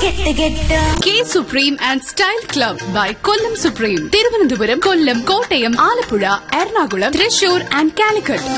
കെട്ട് കെട്ട് K supreme and style club by Kollam supreme Thiruvananthapuram Kollam Kottayam Alappuzha Ernakulam Thrissur and Calicut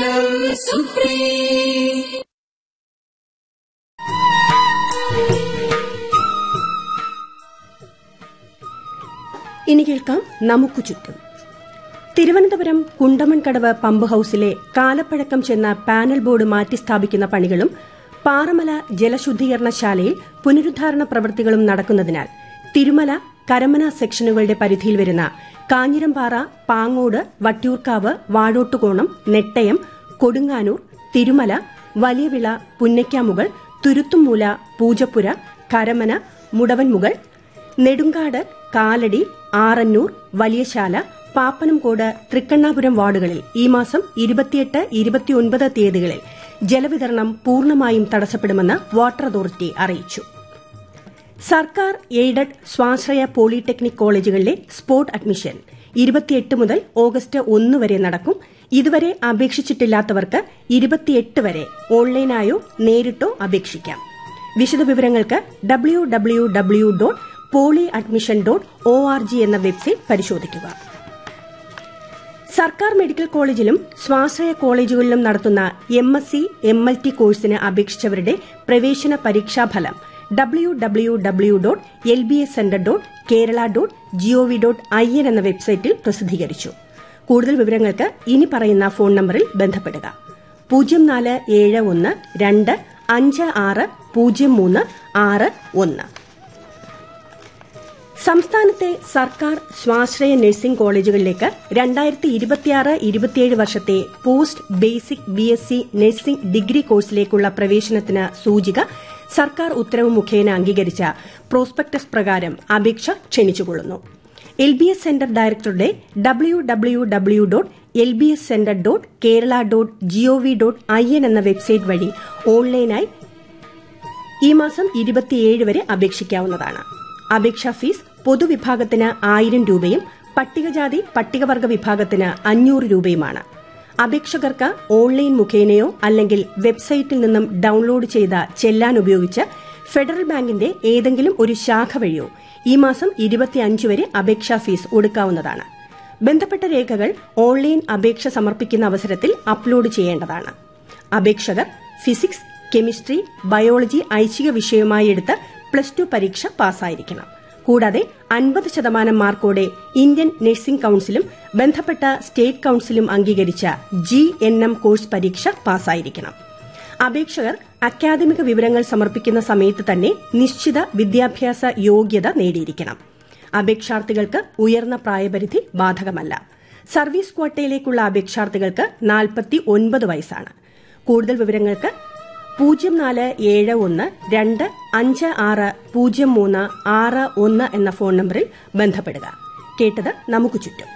ഇനി കേൾക്കാം നമുക്ക് ചുറ്റും തിരുവനന്തപുരം കുണ്ടമൺകടവ് പമ്പ് ഹൌസിലെ കാലപ്പഴക്കം ചെന്ന പാനൽ ബോർഡ് മാറ്റി സ്ഥാപിക്കുന്ന പണികളും പാറമല ജലശുദ്ധീകരണശാലയിൽ പുനരുദ്ധാരണ പ്രവൃത്തികളും നടക്കുന്നതിനാൽ തിരുമല കരമന സെക്ഷനുകളുടെ പരിധിയിൽ വരുന്ന കാഞ്ഞിരംപാറ പാങ്ങോട് വട്ടിയൂർക്കാവ് വാഴോട്ടുകോണം നെട്ടയം കൊടുങ്ങാനൂർ തിരുമല വലിയവിള പുന്നയ്ക്കാമുകൾ തുരുത്തുമൂല പൂജപ്പുര കരമന മുടവൻമുകൾ നെടുങ്കാട് കാലടി ആറന്നൂർ വലിയശാല പാപ്പനംകോട് തൃക്കണ്ണാപുരം വാർഡുകളിൽ ഈ മാസം ഇരുപത്തിയെട്ട് ഇരുപത്തിയൊൻപത് തീയതികളിൽ ജലവിതരണം പൂർണ്ണമായും തടസ്സപ്പെടുമെന്ന് വാട്ടർ അതോറിറ്റി അറിയിച്ചു സർക്കാർ എയ്ഡഡ് സ്വാശ്രയ പോളിടെക്നിക് കോളേജുകളിലെ സ്പോട്ട് അഡ്മിഷൻ ഇരുപത്തിയെട്ട് മുതൽ ഓഗസ്റ്റ് ഒന്ന് വരെ നടക്കും ഇതുവരെ അപേക്ഷിച്ചിട്ടില്ലാത്തവർക്ക് ഇരുപത്തിയെട്ട് വരെ ഓൺലൈനായോ നേരിട്ടോ അപേക്ഷിക്കാം വിശദവിവരങ്ങൾക്ക് W W W dot poly admission dot O R G എന്ന വെബ്സൈറ്റ് പരിശോധിക്കുക സർക്കാർ മെഡിക്കൽ കോളേജിലും സ്വാശ്രയ കോളേജുകളിലും നടത്തുന്ന M S C M L T കോഴ്സിന് അപേക്ഷിച്ചവരുടെ പ്രവേശന പരീക്ഷാഫലം W W W dot L B S centre dot Kerala dot G O V dot I N എന്ന വെബ്സൈറ്റിൽ പ്രസിദ്ധീകരിച്ചു കൂടുതൽ വിവരങ്ങൾക്ക് ഇനി പറയുന്ന ഫോൺ നമ്പറിൽ ബന്ധപ്പെടുക പൂജ്യം നാല് ഏഴ് ഒന്ന് രണ്ട് അഞ്ച് ആറ് പൂജ്യം മൂന്ന് ആറ് ഒന്ന് സംസ്ഥാനത്തെ സർക്കാർ സ്വാശ്രയ നഴ്സിംഗ് കോളേജുകളിലേക്ക് രണ്ടായിരത്തി ഇരുപത്തിയാറ് ഇരുപത്തിയേഴ് വർഷത്തെ post basic B S C nursing degree കോഴ്സിലേക്കുള്ള പ്രവേശനത്തിന് സൂചിക സർക്കാർ ഉത്തരവ് മുഖേന അംഗീകരിച്ച പ്രോസ്പെക്ടസ് പ്രകാരം അപേക്ഷ ക്ഷണിച്ചുകൊള്ളുന്നു എൽ ബി എസ് സെന്റർ ഡയറക്ടറുടെ W W W dot L B S centre dot Kerala dot G O V dot I N എന്ന വെബ്സൈറ്റ് വഴി ഓൺലൈനായി ഈ മാസം ഇരുപത്തിയേഴ് വരെ അപേക്ഷിക്കാവുന്നതാണ് അപേക്ഷാ ഫീസ് പൊതുവിഭാഗത്തിന് ആയിരം രൂപയും പട്ടികജാതി പട്ടികവർഗ വിഭാഗത്തിന് അഞ്ഞൂറ് രൂപയുമാണ് അപേക്ഷകർക്ക് ഓൺലൈൻ മുഖേനയോ അല്ലെങ്കിൽ വെബ്സൈറ്റിൽ നിന്നും ഡൌൺലോഡ് ചെയ്ത ചെല്ലാൻ ഉപയോഗിച്ച് ഫെഡറൽ ബാങ്കിന്റെ ഏതെങ്കിലും ഒരു ശാഖ വഴിയോ ഈ മാസം ഇരുപത്തിയഞ്ച് വരെ അപേക്ഷാ ഫീസ് ഒടുക്കാവുന്നതാണ് ബന്ധപ്പെട്ട രേഖകൾ ഓൺലൈൻ അപേക്ഷ സമർപ്പിക്കുന്ന അവസരത്തിൽ അപ്ലോഡ് ചെയ്യേണ്ടതാണ് അപേക്ഷകർ ഫിസിക്സ് കെമിസ്ട്രി ബയോളജി ഐച്ഛിക വിഷയമായി എടുത്ത് പ്ലസ് ടു പരീക്ഷ പാസ്സായിരിക്കണം കൂടാതെ അൻപത് ശതമാനം മാർക്കോടെ ഇന്ത്യൻ നഴ്സിംഗ് കൌൺസിലും ബന്ധപ്പെട്ട സ്റ്റേറ്റ് കൌൺസിലും അംഗീകരിച്ച ജി എൻ എം കോഴ്സ് പരീക്ഷ പാസ്സായിരിക്കണം അപേക്ഷകർ അക്കാദമിക വിവരങ്ങൾ സമർപ്പിക്കുന്ന സമയത്ത് തന്നെ നിശ്ചിത വിദ്യാഭ്യാസ യോഗ്യത നേടിയിരിക്കണം അപേക്ഷാർത്ഥികൾക്ക് ഉയർന്ന പ്രായപരിധി ബാധകമല്ല സർവീസ് ക്വാട്ടയിലേക്കുള്ള അപേക്ഷാർത്ഥികൾക്ക് നാൽപ്പത്തി ഒൻപത് വയസ്സാണ് കൂടുതൽ വിവരങ്ങൾക്ക് പൂജ്യം നാല് ഏഴ് ഒന്ന് രണ്ട് അഞ്ച് ആറ് പൂജ്യം മൂന്ന് ആറ് ഒന്ന് എന്ന ഫോൺ നമ്പറിൽ ബന്ധപ്പെടുക കേട്ടത് നമുക്ക് ചുറ്റും